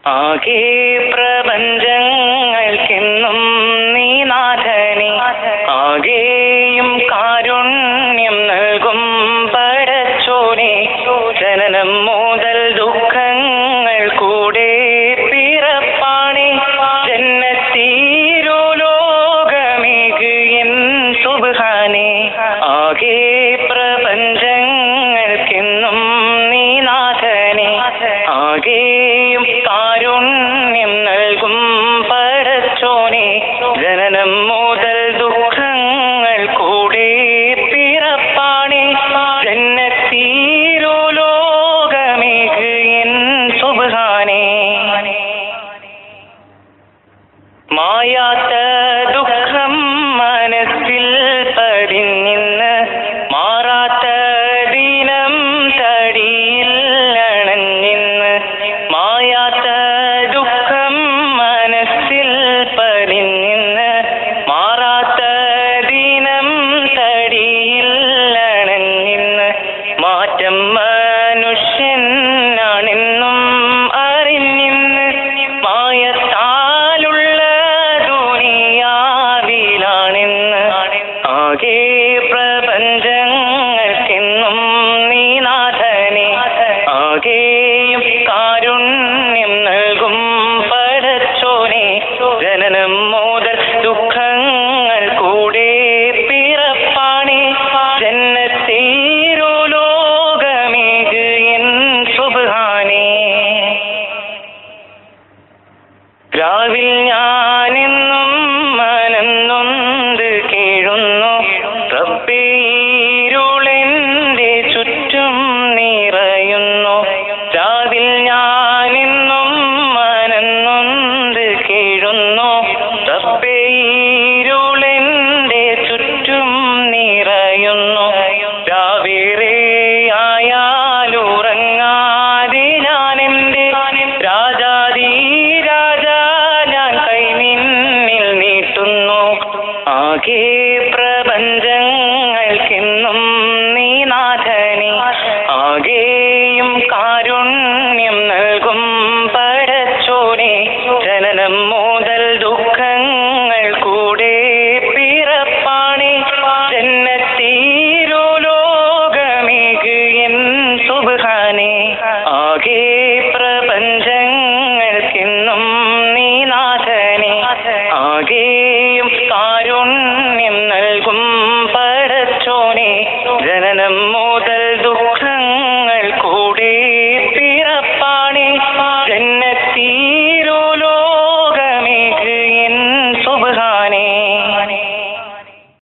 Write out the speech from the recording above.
ആകെ പ്രപഞ്ചങ്ങൾക്കെന്നും നീ നാഥനെ ആകെയും കാരുണ്യം നൽകും പടച്ചോനെ ജനനം മുതൽ ദുഃഖങ്ങൾ കൂടെ പിറപ്പാണേ ജന്നത്തീരോ ലോകമേക് എൻ സുബ്ഹാനേ ആകെ പ്രപഞ്ചങ്ങൾക്കെന്നും നീ നാഥനെ ആകെയും കാരുണ്യം നൽകും പടച്ചോനെ ജനനം മുതൽ ദുഃഖങ്ങൾ കൂടെ പിറപ്പാണേ ജന്നത്തീരോ ലോകമേക് എൻ സുബ്ഹാനേ മായാത്ത ദുഃഖം മനസ്സിൽ പതിഞ്ഞിന്ന് മാറാത്ത ദിനം തടിയിൽ അണഞ്ഞിന്ന് മായാത്ത ദുഃഖം മനസ്സിൽ പതിഞ്ഞിന്ന് മാറാത്ത ദിനം തടിയിൽ അണഞ്ഞിന്ന് മാറ്റം മനുഷ്യനാണെന്നും അറിഞ്ഞിന്ന് മായത്താലുള്ള ദുനിയാവിലാണെന്ന് ആകെ പ്രപഞ്ചങ്ങൾക്കെന്നും നീ നാഥനെ ആകെയും കാരുണ്യം നൽകും പടച്ചോനെ ജനനം മുതൽ ദുഃഖങ്ങൾ കൂടെ പിറപ്പാണേ ജന്നത്തീരോ ലോകമേക് എൻ സുബ്ഹാനേ രാവിൽ ഞാനെന്നും മനന്നൊന്ത് കേഴുന്നു റബ്ബീരുളെന്റെ ചുറ്റും നിറയുന്നു രാവിൽ ഞാനെന്നും മനന്നൊന്ത് കേഴുന്നു റബ്ബീരുളെന്റെ ചുറ്റും നിറയുന്നു രാവിലെ ആയാലുറങ്ങാതെ ഞാൻ എന്റെ രാജാതി രാജാ ഞാൻ കൈ നിന്നിൽ നീട്ടുന്നു ആകെ പ്രപഞ്ചങ്ങൾക്കെന്നും നീ നാഥനെ ആകെയും കാരുണ്യം നൽകും പടച്ചോനെ ജനനം മുതൽ ദുഃഖങ്ങൾ കൂടെ പിറപ്പാണേ ജന്നത്തീരോ ലോകമേക് എൻ സുബ്ഹാനേ ആകെ പ്രപഞ്ചങ്ങൾക്കെന്നും നീ നാഥനെ ആകെയും കാരുണ്യം നൽകും പടച്ചോനെ ജനനം മുതൽ ദുഃഖങ്ങൾ കൂടെ പിറപ്പാണേ ജന്നത്തീരോ ലോകമേക് എൻ സുബ്ഹാനേ